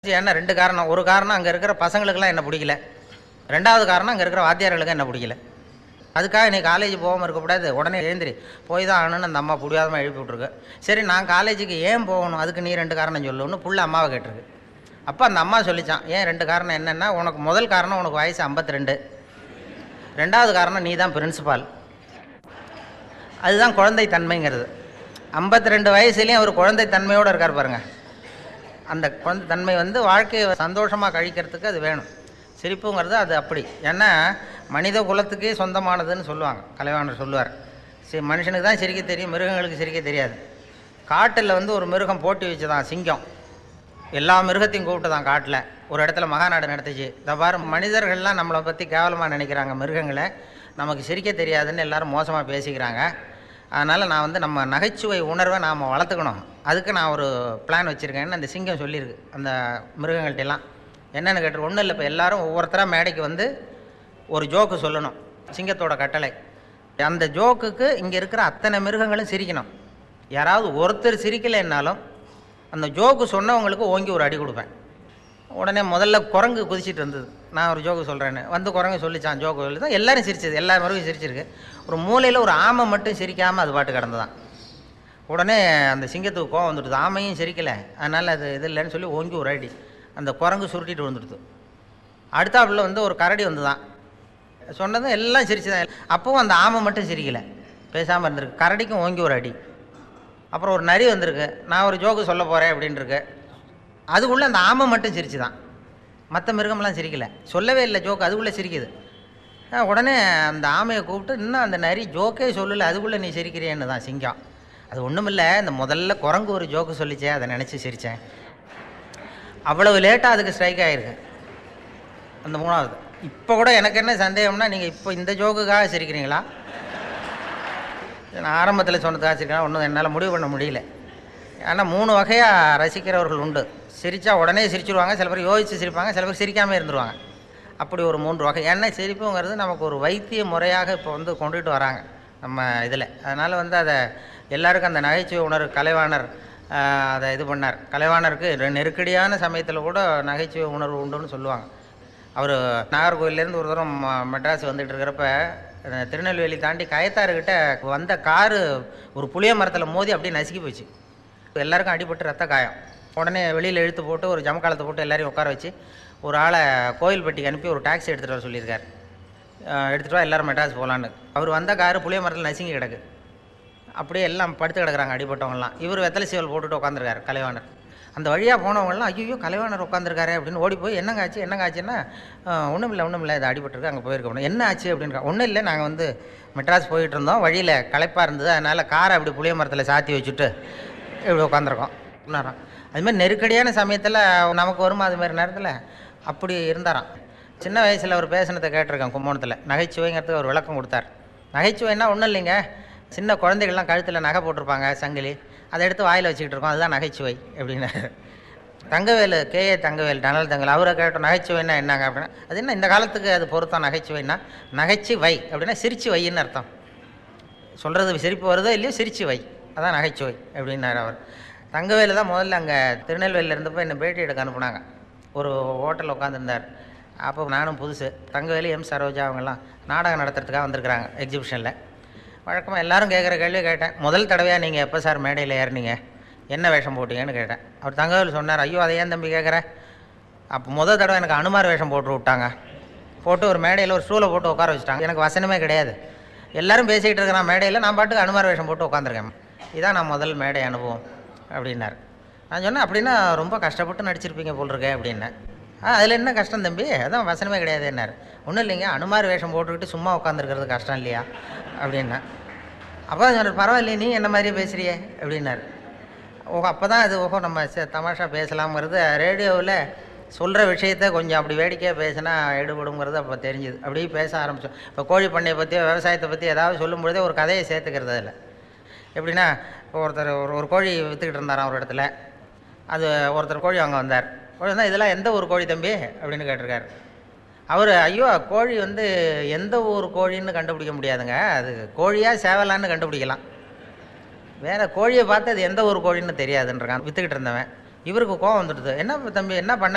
ஏன்னா ரெண்டு காரணம் ஒரு காரணம் அங்கே இருக்கிற பசங்களுக்கெல்லாம் என்ன பிடிக்கல ரெண்டாவது காரணம் அங்கே இருக்கிற வாத்தியார்களுக்கு என்ன பிடிக்கல அதுக்காக நீ காலேஜ் போகாமல் இருக்கக்கூடாது உடனே எழுந்திரி போய் தான் ஆகணும்னு அந்த அம்மா புடியாதமாக எழுப்பி விட்ருக்கு சரி நான் காலேஜுக்கு ஏன் போகணும் அதுக்கு நீ ரெண்டு காரணம் சொல்லுன்னு புள்ள அம்மாவை கேட்டிருக்கு அப்போ அந்த அம்மா சொல்லிச்சான் ஏன் ரெண்டு காரணம் என்னென்னா உனக்கு முதல் காரணம் உனக்கு வயசு 52 ரெண்டாவது காரணம் நீ தான் பிரின்சிபால் அதுதான் குழந்தை தன்மைங்கிறது 52 ரெண்டு வயசுலேயும் அவர் குழந்தை தன்மையோடு இருக்கார் பாருங்க அந்த குழந்தை தன்மை வந்து வாழ்க்கையை சந்தோஷமாக கழிக்கிறதுக்கு அது வேணும் சிரிப்புங்கிறது அது அப்படி ஏன்னா மனித குலத்துக்கே சொந்தமானதுன்னு சொல்லுவாங்க கலைவாணர் சொல்லுவார் சரி மனுஷனுக்கு தான் சிரிக்க தெரியும் மிருகங்களுக்கு சிரிக்க தெரியாது காட்டில் வந்து ஒரு மிருகம் போட்டி வச்சுதான் சிங்கம் எல்லா மிருகத்தையும் கூப்பிட்டு தான் காட்டில் ஒரு இடத்துல மகாநாடு நடத்துச்சு இந்த பாரு மனிதர்கள்லாம் நம்மளை பற்றி கேவலமாக நினைக்கிறாங்க மிருகங்களை நமக்கு சிரிக்க தெரியாதுன்னு எல்லாரும் மோசமாக பேசிக்கிறாங்க அதனால் நான் வந்து நம்ம நகைச்சுவை உணர்வை நாம் வளர்த்துக்கணும் அதுக்கு நான் ஒரு பிளான் வச்சுருக்கேன்னு அந்த சிங்கம் சொல்லியிருக்கு அந்த மிருகங்கள்ட்ட எல்லாம் என்னென்னு கேட்டு ஒன்றும் இல்லை இப்போ எல்லாரும் ஒவ்வொருத்தராக மேடைக்கு வந்து ஒரு ஜோக்கு சொல்லணும் சிங்கத்தோட கட்டளை அந்த ஜோக்குக்கு இங்கே இருக்கிற அத்தனை மிருகங்களும் சிரிக்கணும் யாராவது ஒருத்தர் சிரிக்கலைன்னாலும் அந்த ஜோக்கு சொன்னவங்களுக்கு ஓங்கி ஒரு அடி கொடுப்பேன் உடனே முதல்ல குரங்கு குதிச்சிட்டு இருந்தது நான் ஒரு ஜோக்கு சொல்கிறேன்னு வந்து குரங்கு சொல்லிச்சான் ஜோக்கு சொல்லி தான் எல்லாரும் சிரிச்சது எல்லா மிருகம் சிரிச்சிருக்கு ஒரு மூலையில் ஒரு ஆமை மட்டும் சிரிக்காமல் அது பாட்டு கிடந்ததான் உடனே அந்த சிங்கத்துக்கு கோவம் வந்துடுது ஆமையும் சிரிக்கலை அதனால் அது இது இல்லைன்னு சொல்லி ஓங்கி ஒரு அடி அந்த குரங்கு சுருட்டிட்டு வந்துடுது அடுத்தாப்புல வந்து ஒரு கரடி வந்து தான் சொன்னதும் எல்லாம் சிரிச்சுதான் அப்பவும் அந்த ஆமை மட்டும் சிரிக்கலை பேசாமல் இருந்திருக்கு கரடிக்கும் ஓங்கி ஒரு அடி அப்புறம் ஒரு நரி வந்திருக்கு நான் ஒரு ஜோக்கு சொல்ல போகிறேன் அப்படின்ட்டுருக்கு அதுக்குள்ளே அந்த ஆமை மட்டும் சிரிச்சு தான் மற்ற மிருகம்லாம் சிரிக்கலை சொல்லவே இல்லை ஜோக்கு அதுக்குள்ளே சிரிக்குது ஆ, உடனே அந்த ஆமையை கூப்பிட்டு இன்னும் அந்த நரி ஜோக்கே சொல்லலை அதுக்குள்ளே நீ சிரிக்கிறியன்னு தான் சிங்கம் அது ஒன்றுமில்ல இந்த முதல்ல குரங்கு ஒரு ஜோக்கு சொல்லிச்சே அதை நினச்சி சிரித்தேன் அவ்வளவு லேட்டாக அதுக்கு ஸ்ட்ரைக் ஆகிருக்கு அந்த மூணாவது இப்போ கூட எனக்கு என்ன சந்தேகம்னா நீங்கள் இப்போ இந்த ஜோக்குக்காக சிரிக்கிறீங்களா நான் ஆரம்பத்தில் சொன்னதுக்காக சிரிக்கிறேன் ஒன்றும் என்னால் முடிவு பண்ண முடியல ஆனால் மூணு வகையாக ரசிக்கிறவர்கள் உண்டு சிரித்தா உடனே சிரிச்சிருவாங்க சில பேர் யோசித்து சிரிப்பாங்க சில பேர் சிரிக்காமல் இருந்துருவாங்க அப்படி ஒரு மூன்று வகை ஏன்னா சிரிப்புங்கிறது நமக்கு ஒரு வைத்திய முறையாக இப்போ வந்து கொண்டுட்டு வராங்க நம்ம இதில் அதனால் வந்து அதை எல்லாருக்கும் அந்த நகைச்சுவை உணர்வு கலைவாணர் ஆஹ், அதை இது பண்ணார் கலைவாணருக்கு நெ- நெருக்கடியான சமயத்தில் கூட நகைச்சுவை உணர்வு உண்டுன்னு சொல்லுவாங்க அவர் நாகர்கோவிலேருந்து ஒரு தூரம் ம- மெட்ராஸ் வந்துட்டு இருக்கிறப்ப அஹ், திருநெல்வேலி தாண்டி கயத்தாறுகிட்ட வந்த காரு ஒரு புளிய மரத்தில் மோதி அப்படியே நசுக்கி போச்சு எல்லாருக்கும் அடிபட்டு ரத்த காயம் உடனே வெளியில் இழுத்து போட்டு ஒரு ஜமக்காலத்தை போட்டு எல்லாரையும் உட்கார வச்சு ஒரு ஆளை கோயில்பட்டிக்கு அனுப்பி ஒரு டாக்ஸி எடுத்துகிட்டு வர சொல்லியிருக்காரு அஹ், எடுத்துகிட்டு வா எல்லாரும் மெட்ராஸ் போகலான்னு அவர் வந்த காரு புளிய மரத்தில் நசுங்கி கிடக்கு அப்படியே எல்லாம் படுத்து கிடக்குறாங்க அடிபட்டவங்கலாம் இவர் வெத்தலை சீவல் போட்டுட்டு உட்காந்துருக்காரு கலைவாணர் அந்த வழியாக போனவங்கலாம் ஐயோ கலைவாணர் உட்காந்துருக்காரு அப்படின்னு ஓடி போய் என்னங்க ஆச்சு என்னங்க ஆச்சுன்னா ஒன்றும் இல்லை ஒன்றும் இல்லை இது அடிபட்டிருக்கு அங்கே போயிருக்கோம் என்ன ஆச்சு அப்படின்னு ஒன்றும் இல்லை நாங்கள் வந்து மெட்ராஸ் போயிட்டு இருந்தோம் வழியில் களைப்பாக இருந்தது அதனால் காரை அப்படி புளிய மரத்தில் சாத்தி வச்சுட்டு இப்படி உட்காந்துருக்கோம் சொன்னாராம் அதுமாதிரி நெருக்கடியான சமயத்தில் நமக்கு வருமா அது மாதிரி நேரத்தில் அப்படி இருந்தாராம் சின்ன வயசில் அவர் பேசினதை கேட்டிருக்கேன் கும்போணத்தில் நகைச்சுவைங்கிறதுக்கு ஒரு விளக்கம் கொடுத்தார் நகைச்சுவைன்னா ஒன்றும் இல்லைங்க சின்ன குழந்தைகள்லாம் கழுத்தில் நகை போட்டிருப்பாங்க சங்கிலி அதை எடுத்து வாயில் வச்சுக்கிட்டு இருக்கோம் அதுதான் நகைச்சுவை அப்படின்னாரு தங்கவேலு கேஏ தங்கவேல் டனல் தங்கல் அவரை கேட்டோம் நகைச்சுவைன்னா என்னங்க அப்படின்னா அது என்ன இந்த காலத்துக்கு அது பொருத்தம் நகைச்சுவைன்னா நகைச்சுவை அப்படின்னா சிரிச்சு வைன்னு அர்த்தம் சொல்கிறது சிரிப்பு வருதோ இல்லையோ சிரிச்சு வை அதான் நகைச்சுவை அப்படின்னாரு அவர் தங்கவேலு தான் முதல்ல அங்கே திருநெல்வேலியில் இருந்தப்போ என்னை பேட்டி எடுக்க அனுப்புனாங்க ஒரு ஹோட்டலில் உட்காந்துருந்தார் அப்போ நானும் புதுசு தங்கவேலு எம் சரோஜா அவங்கெல்லாம் நாடகம் நடத்துறதுக்காக வந்திருக்கிறாங்க எக்ஸிபிஷனில் வழக்கமாக எல்லாரும் கேட்குற கேள்வி கேட்டேன் முதல் தடவையாக நீங்கள் எப்போ சார் மேடையில் ஏறினீங்க என்ன வேஷம் போட்டீங்கன்னு கேட்டேன் அவர் தங்கவேலு சொன்னார் ஐயோ அதை ஏன் தம்பி கேட்குற அப்போ முதல் தடவை எனக்கு அனுமார் வேஷம் போட்டு விட்டாங்க போட்டு ஒரு மேடையில் ஒரு ஸ்டூலை போட்டு உட்கார வச்சுட்டாங்க எனக்கு வசனமே கிடையாது எல்லாரும் பேசிக்கிட்டு இருக்கிற மேடையில் நான் பாட்டுக்கு அனுமார் வேஷம் போட்டு உட்காந்துருக்கேன் இதான் நான் முதல் மேடை அனுபவம் அப்படின்னார் நான் சொன்னேன் அப்படின்னா ரொம்ப கஷ்டப்பட்டு நடிச்சிருப்பீங்க போல் இருக்கே அப்படின்னேன் ஆ அதில் என்ன கஷ்டம் தம்பி அதான் வசனமே கிடையாது என்னார் ஒன்றும் இல்லைங்க அனுமார் வேஷம் போட்டுக்கிட்டு சும்மா உட்காந்துருக்கிறது கஷ்டம் இல்லையா அப்படின்னேன் அப்போ தான் சொன்னார் பரவாயில்லையே நீ என்ன மாதிரியே பேசுறியே அப்படின்னாரு ஓஹோ அப்போ தான் அது ஓஹோ நம்ம ச- தமாஷா பேசலாம்ங்கிறது ரேடியோவில் சொல்கிற விஷயத்த கொஞ்சம் அப்படி வேடிக்கையாக பேசினா எடுபடுங்கிறது அப்போ தெரிஞ்சுது அப்படியே பேச ஆரம்பித்தோம் இப்போ கோழி பண்ணையை பற்றியோ விவசாயத்தை பற்றி ஏதாவது சொல்லும் பொழுதே ஒரு கதையை சேர்த்துக்கிறது அதில் எப்படின்னா இப்போ ஒருத்தர் ஒரு ஒரு கோழி விற்றுக்கிட்டு இருந்தாராம் ஒரு இடத்துல அது ஒருத்தர் கோழி வாங்க வந்தார் கோழி வந்தால் இதெல்லாம் எந்த ஊர் கோழி தம்பி அப்படின்னு கேட்டிருக்காரு அவர் ஐயோ கோழி வந்து எந்த ஊர் கோழின்னு கண்டுபிடிக்க முடியாதுங்க அது கோழியா சேவலான்னு கண்டுபிடிக்கலாம் வேற கோழியை பார்த்து அது எந்த ஊர் கோழின்னு தெரியாதுன்றான் வித்துக்கிட்டு இருந்தவன் இவருக்கு கோவம் வந்துடுது என்ன தம்பி என்ன பண்ண